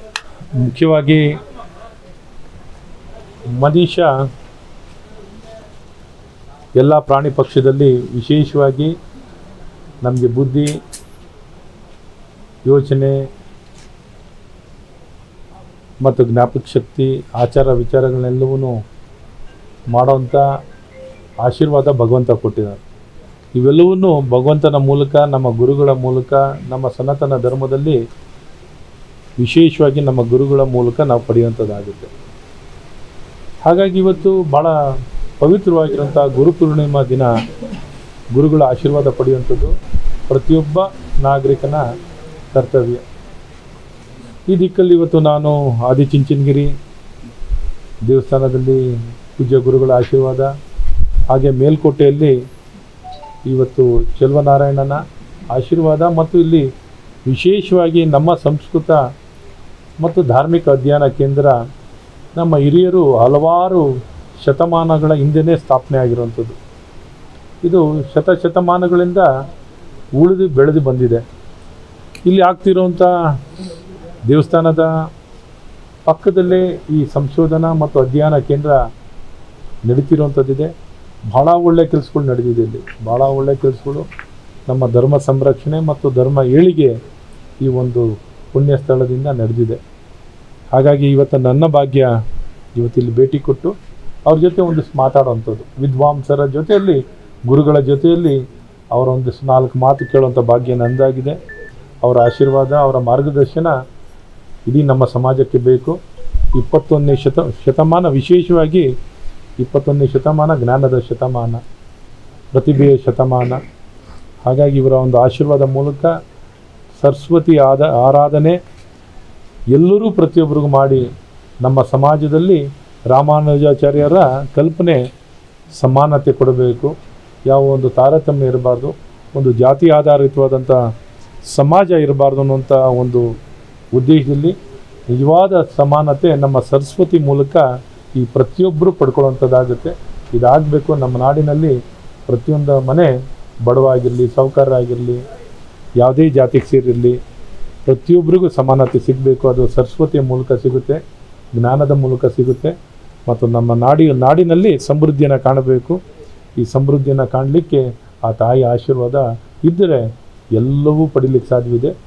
ಮುಖ್ಯವಾಗಿ ಮನುಷ್ಯ ಎಲ್ಲ ಪ್ರಾಣಿ ಪಕ್ಷದಲ್ಲಿ ವಿಶೇಷವಾಗಿ ನಮಗೆ ಬುದ್ಧಿ ಯೋಚನೆ ಮತ್ತು ಜ್ಞಾಪಕ ಶಕ್ತಿ ಆಚಾರ ವಿಚಾರಗಳನ್ನೆಲ್ಲವೂ ಮಾಡೋವಂಥ ಆಶೀರ್ವಾದ ಭಗವಂತ ಕೊಟ್ಟಿದ್ದಾರೆ ಇವೆಲ್ಲವನ್ನೂ ಭಗವಂತನ ಮೂಲಕ ನಮ್ಮ ಗುರುಗಳ ಮೂಲಕ ನಮ್ಮ ಸನಾತನ ಧರ್ಮದಲ್ಲಿ ವಿಶೇಷವಾಗಿ ನಮ್ಮ ಗುರುಗಳ ಮೂಲಕ ನಾವು ಪಡೆಯುವಂಥದ್ದಾಗುತ್ತೆ ಹಾಗಾಗಿ ಇವತ್ತು ಭಾಳ ಪವಿತ್ರವಾಗಿರೋಂಥ ಗುರುಪೂರ್ಣಿಮಾ ದಿನ ಗುರುಗಳ ಆಶೀರ್ವಾದ ಪಡೆಯುವಂಥದ್ದು ಪ್ರತಿಯೊಬ್ಬ ನಾಗರಿಕನ ಕರ್ತವ್ಯ ಈ ದಿಕ್ಕಲ್ಲಿ ಇವತ್ತು ನಾನು ಆದಿಚುಂಚನಗಿರಿ ದೇವಸ್ಥಾನದಲ್ಲಿ ಪೂಜ್ಯ ಗುರುಗಳ ಆಶೀರ್ವಾದ ಹಾಗೆ ಮೇಲ್ಕೋಟೆಯಲ್ಲಿ ಇವತ್ತು ಚೆಲುವನಾರಾಯಣನ ಆಶೀರ್ವಾದ ಮತ್ತು ಇಲ್ಲಿ ವಿಶೇಷವಾಗಿ ನಮ್ಮ ಸಂಸ್ಕೃತ ಮತ್ತು ಧಾರ್ಮಿಕ ಅಧ್ಯಯನ ಕೇಂದ್ರ ನಮ್ಮ ಹಿರಿಯರು ಹಲವಾರು ಶತಮಾನಗಳ ಹಿಂದೆಯೇ ಸ್ಥಾಪನೆ ಆಗಿರುವಂಥದ್ದು ಇದು ಶತಶತಮಾನಗಳಿಂದ ಉಳಿದು ಬೆಳೆದು ಬಂದಿದೆ ಇಲ್ಲಿ ಆಗ್ತಿರುವಂಥ ದೇವಸ್ಥಾನದ ಪಕ್ಕದಲ್ಲೇ ಈ ಸಂಶೋಧನಾ ಮತ್ತು ಅಧ್ಯಯನ ಕೇಂದ್ರ ನಡೀತಿರುವಂಥದ್ದಿದೆ ಭಾಳ ಒಳ್ಳೆ ಕೆಲಸಗಳು ನಡೆದಿದೆ ಇಲ್ಲಿ ಭಾಳ ಒಳ್ಳೆ ಕೆಲಸಗಳು ನಮ್ಮ ಧರ್ಮ ಸಂರಕ್ಷಣೆ ಮತ್ತು ಧರ್ಮ ಏಳಿಗೆ ಈ ಒಂದು ಪುಣ್ಯ ಸ್ಥಳದಿಂದ ನಡೆದಿದೆ ಹಾಗಾಗಿ ಇವತ್ತು ನನ್ನ ಭಾಗ್ಯ ಇವತ್ತಿಲ್ಲಿ ಭೇಟಿ ಕೊಟ್ಟು ಅವ್ರ ಜೊತೆ ಒಂದಿಷ್ಟು ಮಾತಾಡೋವಂಥದ್ದು ವಿದ್ವಾಂಸರ ಜೊತೆಯಲ್ಲಿ ಗುರುಗಳ ಜೊತೆಯಲ್ಲಿ ಅವರ ಒಂದಿಷ್ಟು ನಾಲ್ಕು ಮಾತು ಕೇಳುವಂಥ ಭಾಗ್ಯ ನಂದಾಗಿದೆ ಅವರ ಆಶೀರ್ವಾದ ಅವರ ಮಾರ್ಗದರ್ಶನ ಇಡೀ ನಮ್ಮ ಸಮಾಜಕ್ಕೆ ಬೇಕು ಇಪ್ಪತ್ತೊಂದನೇ ಶತ ಶತಮಾನ ವಿಶೇಷವಾಗಿ ಇಪ್ಪತ್ತೊಂದನೇ ಶತಮಾನ ಜ್ಞಾನದ ಶತಮಾನ ಪ್ರತಿಭೆಯ ಶತಮಾನ ಹಾಗಾಗಿ ಇವರ ಒಂದು ಆಶೀರ್ವಾದ ಮೂಲಕ ಸರಸ್ವತಿ ಆದ ಆರಾಧನೆ ಎಲ್ಲರೂ ಪ್ರತಿಯೊಬ್ಬರಿಗೂ ಮಾಡಿ ನಮ್ಮ ಸಮಾಜದಲ್ಲಿ ರಾಮಾನುಜಾಚಾರ್ಯರ ಕಲ್ಪನೆ ಸಮಾನತೆ ಕೊಡಬೇಕು ಯಾವ ಒಂದು ತಾರತಮ್ಯ ಇರಬಾರ್ದು ಒಂದು ಜಾತಿ ಆಧಾರಿತವಾದಂಥ ಸಮಾಜ ಇರಬಾರ್ದು ಅನ್ನುವಂಥ ಒಂದು ಉದ್ದೇಶದಲ್ಲಿ ನಿಜವಾದ ಸಮಾನತೆ ನಮ್ಮ ಸರಸ್ವತಿ ಮೂಲಕ ಈ ಪ್ರತಿಯೊಬ್ಬರು ಪಡ್ಕೊಳ್ಳುವಂಥದ್ದಾಗುತ್ತೆ ಇದಾಗಬೇಕು ನಮ್ಮ ನಾಡಿನಲ್ಲಿ ಪ್ರತಿಯೊಂದು ಮನೆ ಬಡವಾಗಿರಲಿ ಸಾಹುಕಾರರಾಗಿರಲಿ ಯಾವುದೇ ಜಾತಿಗೆ ಸೇರಿರಲಿ ಪ್ರತಿಯೊಬ್ಬರಿಗೂ ಸಮಾನತೆ ಸಿಗಬೇಕು ಅದು ಸರಸ್ವತಿಯ ಮೂಲಕ ಸಿಗುತ್ತೆ ಜ್ಞಾನದ ಮೂಲಕ ಸಿಗುತ್ತೆ ಮತ್ತು ನಮ್ಮ ನಾಡಿ ನಾಡಿನಲ್ಲಿ ಸಮೃದ್ಧಿಯನ್ನು ಕಾಣಬೇಕು ಈ ಸಮೃದ್ಧಿಯನ್ನು ಕಾಣಲಿಕ್ಕೆ ಆ ತಾಯಿ ಆಶೀರ್ವಾದ ಇದ್ದರೆ ಎಲ್ಲವೂ ಪಡಿಲಿಕ್ಕೆ ಸಾಧ್ಯವಿದೆ